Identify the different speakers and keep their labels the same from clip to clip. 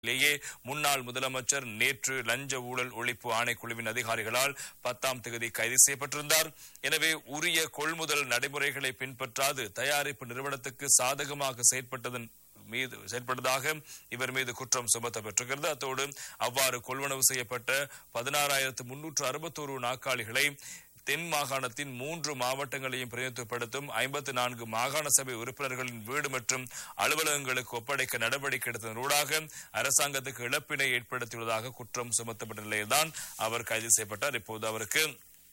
Speaker 1: லேயே முன்னாள் முதலமைச்சர் நேற்று லஞ்ச ஊழல் ஒழிப்பு ஆணைக்குழுவின் அதிகாரிகளால் பத்தாம் தேதி கைது செய்யப்பட்டிருந்தார் எனவே உரிய கொள்முதல் நடைமுறைகளை பின்பற்றாது தயாரிப்பு நிறுவனத்துக்கு சாதகமாக செயற்பட்டதன் மீது செயல்பட்டதாக இவர் மீது குற்றம் சுமத்தப்பட்டிருக்கிறது அத்தோடு அவ்வாறு கொள்வனவு செய்யப்பட்ட பதினாறாயிரத்து முன்னூற்று அறுபத்தோரு நாற்காலிகளை தென் மாகாணத்தின் மூன்று மாவட்டங்களையும் பிரதிநிதித்துவப்படுத்தும் ஐம்பத்தி நான்கு மாகாண சபை உறுப்பினர்களின் வீடு மற்றும் அலுவலகங்களுக்கு ஒப்படைக்க நடவடிக்கை எடுத்ததனூடாக அரசாங்கத்துக்கு இழப்பினை ஏற்படுத்தியுள்ளதாக குற்றம் சுமத்தப்பட்ட நிலையில்தான் அவர் கைது செய்யப்பட்டார் இப்போது அவருக்கு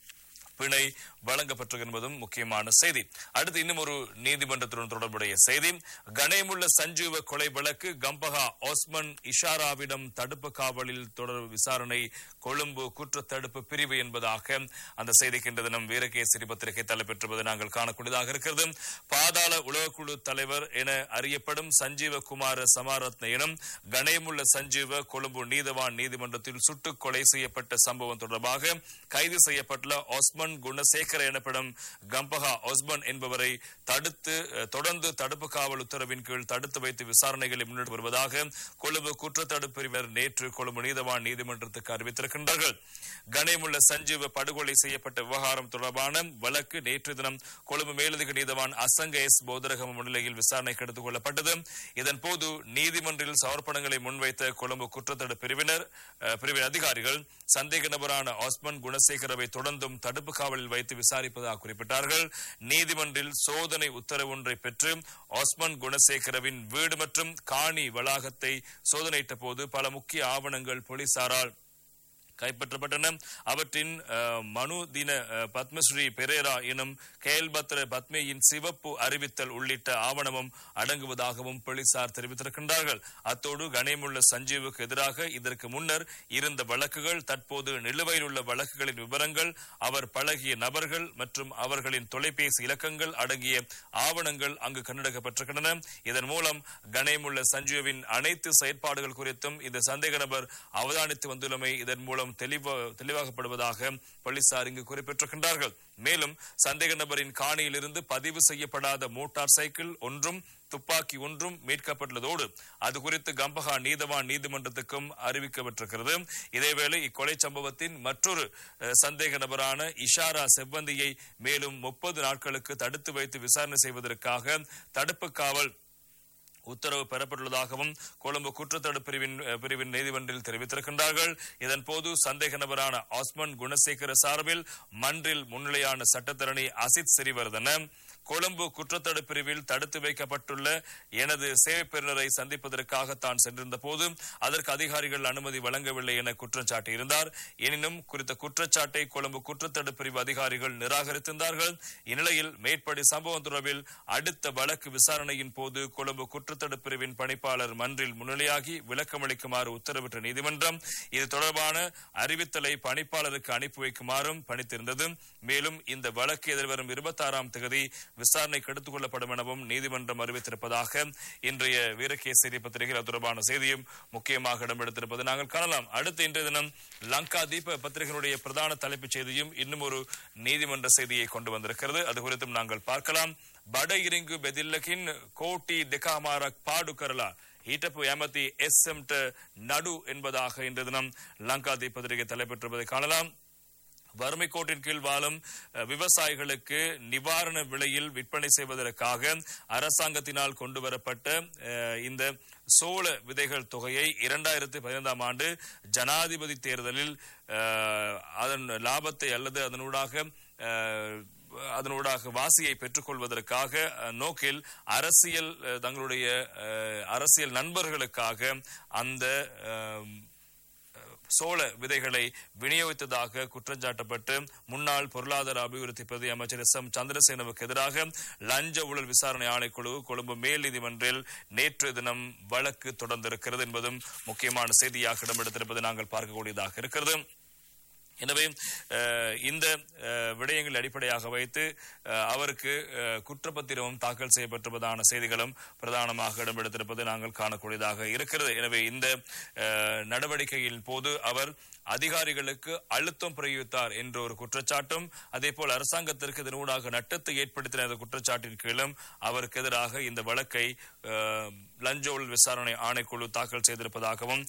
Speaker 1: பிணை வழங்கப்பட்டது என்பதும் முக்கியமான செய்தி அடுத்து இன்னும் ஒரு நீதிமன்றத்துடன் தொடர்புடைய செய்தி கணேமுள்ள சஞ்சீவ கொலை வழக்கு கம்பகா ஓஸ்மன் இஷாராவிடம் தடுப்பு காவலில் தொடர் விசாரணை கொழும்பு குற்றத்தடுப்பு பிரிவு என்பதாக அந்த செய்திக்கு இன்று தினம் வீரகேசரி பத்திரிகை தலைப்பெற்றுவது நாங்கள் காணக்கூடியதாக இருக்கிறது பாதாள உலகக்குழு தலைவர் என அறியப்படும் சஞ்சீவ குமார சமாரத்ன எனும் கணேமுள்ள சஞ்சீவ கொழும்பு நீதவான் நீதிமன்றத்தில் சுட்டுக் கொலை செய்யப்பட்ட சம்பவம் தொடர்பாக கைது செய்யப்பட்டுள்ள ஒஸ்மன் குணசேகர எனப்படும் கம்பகா ஒஸ்மன் என்பவரை தடுத்து அஹ், தொடர்ந்து தடுப்பு காவல் உத்தரவின் கீழ் தடுத்து வைத்து விசாரணைகளை முன்னெடுத்து வருவதாக கொழும்பு குற்றத்தடுப்பு பிரிவினர் நேற்று கொழும்பு நீதவான் நீதிமன்றத்துக்கு அறிவித்திருக்கின்றார்கள் கணேமுள்ள சஞ்சீவ படுகொலை செய்யப்பட்ட விவகாரம் தொடர்பான வழக்கு நேற்று தினம் கொழும்பு மேலதிக நீதவான் அசங்க எஸ் போதரகம் முன்னிலையில் விசாரணைக்கு எடுத்துக் கொள்ளப்பட்டது இதன் போது நீதிமன்றில் சமர்ப்பணங்களை முன்வைத்த கொழும்பு குற்றத்தடுப்பு பிரிவினர் அஹ், பிரிவின் அதிகாரிகள் சந்தேக நபரான ஆஸ்மன் குணசேகரவை தொடர்ந்தும் தடுப்பு காவலில் வைத்து விசாரிப்பதாக குறிப்பிட்டார்கள் நீதிமன்றில் சோதனை உத்தரவு ஒன்றை பெற்று ஆஸ்மன் குணசேகரவின் வீடு மற்றும் காணி வளாகத்தை சோதனையிட்ட போது பல முக்கிய ஆவணங்கள் போலீசாரால் கைப்பற்றப்பட்டன அவற்றின் அஹ், மனு தின அஹ், பத்மஸ்ரீ பெரேரா எனும் கேல்பத்ர பத்மேயின் சிவப்பு அறிவித்தல் உள்ளிட்ட ஆவணமும் அடங்குவதாகவும் போலீசார் தெரிவித்திருக்கின்றார்கள் அத்தோடு கணேமுள்ள சஞ்சீவுக்கு எதிராக இதற்கு முன்னர் இருந்த வழக்குகள் தற்போது நிலுவையில் உள்ள வழக்குகளின் விவரங்கள் அவர் பழகிய நபர்கள் மற்றும் அவர்களின் தொலைபேசி இலக்கங்கள் அடங்கிய ஆவணங்கள் அங்கு கண்டெடுக்கப்பட்டிருக்கின்றன இதன் மூலம் கணேமுள்ள சஞ்சீவின் அனைத்து செயற்பாடுகள் குறித்தும் இந்த சந்தேக நபர் அவதானித்து வந்துள்ளமை இதன் மூலம் தெளிவா தெளிவாகப்படுவதாக போலீசார் இங்கு குறிப்பிட்டிருக்கின்றார்கள் மேலும் சந்தேக நபரின் காணியிலிருந்து பதிவு செய்யப்படாத மோட்டார் சைக்கிள் ஒன்றும் துப்பாக்கி ஒன்றும் மீட்கப்பட்டுள்ளதோடு அது குறித்து கம்பகா நீதவான் நீதிமன்றத்துக்கும் அறிவிக்கப்பட்டிருக்கிறது இதேவேளை இக்கொலை சம்பவத்தின் மற்றொரு அஹ், சந்தேக நபரான இஷாரா செவ்வந்தியை மேலும் முப்பது நாட்களுக்கு தடுத்து வைத்து விசாரணை செய்வதற்காக தடுப்பு காவல் உத்தரவு பெறப்பட்டுள்ளதாகவும் கொழும்பு குற்றத்தடுப்பு பிரிவின் அஹ், பிரிவின் நீதிமன்றில் தெரிவித்திருக்கின்றார்கள் இதன் போது சந்தேக நபரான ஆஸ்மன் குணசேகர சார்பில் மன்றில் முன்னிலையான சட்டத்தரணி அசித் சிறிவர்தன கொழும்பு குற்றத்தடுப்பு பிரிவில் தடுத்து வைக்கப்பட்டுள்ள எனது சேவை பெறுநரை சந்திப்பதற்காக தான் சென்றிருந்த போது அதற்கு அதிகாரிகள் அனுமதி வழங்கவில்லை என குற்றம் சாட்டியிருந்தார் எனினும் குறித்த குற்றச்சாட்டை கொழும்பு குற்றத்தடுப்பு பிரிவு அதிகாரிகள் நிராகரித்திருந்தார்கள் இந்நிலையில் மேற்படி சம்பவம் தொடர்பில் அடுத்த வழக்கு விசாரணையின் போது கொழும்பு குற்றத்தடுப்பு பிரிவின் பணிப்பாளர் மன்றில் முன்னிலையாகி விளக்கமளிக்குமாறு உத்தரவிட்ட நீதிமன்றம் இது தொடர்பான அறிவித்தலை பணிப்பாளருக்கு அனுப்பி வைக்குமாறும் பணித்திருந்தது மேலும் இந்த வழக்கு எதிர்வரும் இருபத்தாறாம் தேதி விசாரணைக்கு எடுத்துக் கொள்ளப்படும் எனவும் நீதிமன்றம் அறிவித்திருப்பதாக இன்றைய வீரகேசரி பத்திரிகையில் அது தொடர்பான செய்தியும் முக்கியமாக இடம்பெடுத்திருப்பது நாங்கள் காணலாம் அடுத்த இன்றைய தினம் லங்கா தீப பத்திரிகையினுடைய பிரதான தலைப்புச் செய்தியும் இன்னும் ஒரு நீதிமன்ற செய்தியை கொண்டு வந்திருக்கிறது அது குறித்தும் நாங்கள் பார்க்கலாம் බඩ ඉරිංගු බෙදිල්ලකින් කෝටි දෙකාමාරක් පාඩු කරලා ඊටපු ඇමති එස්எம்ට நடு என்பதாக இன்று தினம் லங்காதீப் பத்திரிகை தலைப்பெற்றிருப்பதை காணலாம் வறுமை கோட்டின் கீழ் வாழும் அஹ், விவசாயிகளுக்கு நிவாரண விலையில் விற்பனை செய்வதற்காக அரசாங்கத்தினால் கொண்டு வரப்பட்ட அஹ், இந்த சோள விதைகள் தொகையை இரண்டாயிரத்தி பதினைந்தாம் ஆண்டு ஜனாதிபதி தேர்தலில் அஹ், அதன் லாபத்தை அல்லது அதனூடாக அஹ், அதனூடாக வாசியை பெற்றுக்கொள்வதற்காக அஹ், நோக்கில் அரசியல் அஹ், தங்களுடைய அஹ், அரசியல் நண்பர்களுக்காக அந்த அஹ், சோள விதைகளை விநியோகித்ததாக குற்றஞ்சாட்டப்பட்டு முன்னாள் பொருளாதார அபிவிருத்தி பிரதி அமைச்சர் எஸ் எம் சந்திரசேனவுக்கு எதிராக லஞ்ச ஊழல் விசாரணை ஆணைக்குழு கொழும்பு மேல் நீதிமன்றில் நேற்று தினம் வழக்கு தொடர்ந்திருக்கிறது என்பதும் முக்கியமான செய்தியாக இடம்பெடுத்திருப்பதை நாங்கள் பார்க்கக்கூடியதாக இருக்கிறது எனவே அஹ், இந்த அஹ், விடயங்களை அடிப்படையாக வைத்து அஹ், அவருக்கு அஹ், குற்றப்பத்திரமும் தாக்கல் செய்யப்பட்டிருப்பதான செய்திகளும் பிரதானமாக இடம்பெடுத்திருப்பது நாங்கள் காணக்கூடியதாக இருக்கிறது எனவே இந்த அஹ், நடவடிக்கையின் போது அவர் அதிகாரிகளுக்கு அழுத்தம் பிரயோகித்தார் என்ற ஒரு குற்றச்சாட்டும் அதே போல் அரசாங்கத்திற்கு இதனூடாக நட்டத்தை ஏற்படுத்தின அந்த குற்றச்சாட்டின் கீழும் அவருக்கு எதிராக இந்த வழக்கை அஹ், லஞ்ச ஊழல் விசாரணை ஆணைக்குழு தாக்கல் செய்திருப்பதாகவும்